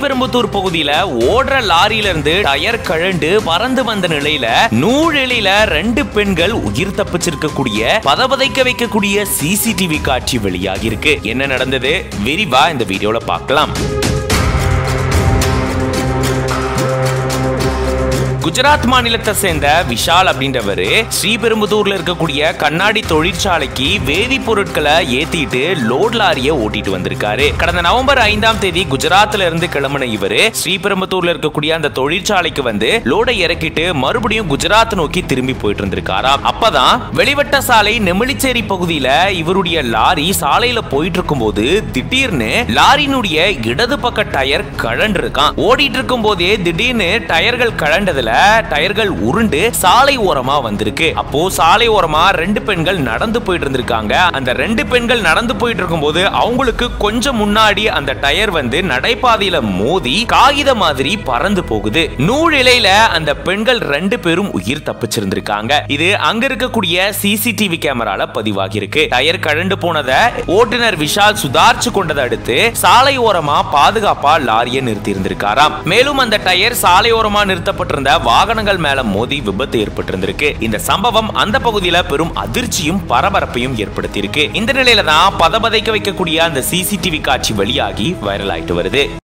ஸ்ரீபெரும்புத்தூர் பகுதியில ஓடுற லாரியில இருந்து டயர் கழண்டு பறந்து வந்த நிலையில நூழிலையில ரெண்டு பெண்கள் உயிர் தப்பிச்சிருக்கக்கூடிய பதபதைக்க வைக்கக்கூடிய சிசிடிவி காட்சி வெளியாகி இருக்கு என்ன நடந்தது விரிவா இந்த வீடியோல பார்க்கலாம் குஜராத் மாநிலத்தை சேர்ந்த விஷால் அப்படின்றவரு ஸ்ரீபெரும்புதூர்ல இருக்கக்கூடிய கண்ணாடி தொழிற்சாலைக்கு வேதிப்பொருட்களை ஏத்திட்டு லோட் லாரியை ஓட்டிட்டு வந்திருக்காரு கடந்த நவம்பர் ஐந்தாம் தேதி குஜராத்ல இருந்து கிளம்பின இவரு ஸ்ரீபெரும்புத்தூர்ல இருக்கக்கூடிய அந்த தொழிற்சாலைக்கு வந்து லோடை இறக்கிட்டு மறுபடியும் குஜராத் நோக்கி திரும்பி போயிட்டு இருந்திருக்காராம் அப்பதான் வெளிவட்ட சாலை நெமிலிச்சேரி பகுதியில இவருடைய லாரி சாலையில போயிட்டு இருக்கும்போது திடீர்னு லாரியினுடைய இடது பக்க டயர் கழண்டு இருக்கான் ஓடிட்டு இருக்கும் போதே திடீர்னு டயர்கள் கழண்டதுல டயர்கள் உருண்டு சாலை ஓரமா வந்திருக்கு அப்போ சாலை ஓரமா ரெண்டு பெண்கள் நடந்து போயிட்டு இருந்திருக்காங்க அந்த ரெண்டு பெண்கள் நடந்து போயிட்டு இருக்கும்போது அவங்களுக்கு கொஞ்சம் முன்னாடி அந்த டயர் வந்து நடைபாதையில மோதி காகித மாதிரி பறந்து போகுது நூழிலையில அந்த பெண்கள் ரெண்டு பேரும் உயிர் தப்பிச்சிருந்திருக்காங்க இது அங்க இருக்கக்கூடிய சிசிடிவி கேமரால பதிவாகி இருக்கு டயர் கழண்டு போனத ஓட்டுநர் விஷால் சுதாரிச்சு கொண்டதை அடுத்து சாலை ஓரமா பாதுகாப்பா லாரியை நிறுத்தி இருந்திருக்காராம் மேலும் அந்த டயர் சாலை ஓரமா நிறுத்தப்பட்டிருந்த வாகனங்கள் மேல மோதி விபத்து ஏற்பட்டிருந்திருக்கு இந்த சம்பவம் அந்த பகுதியில பெரும் அதிர்ச்சியும் பரபரப்பையும் ஏற்படுத்தியிருக்கு இந்த நிலையில தான் பதபதைக்க வைக்கக்கூடிய அந்த சிசிடிவி காட்சி வெளியாகி வைரல் ஆயிட்டு வருது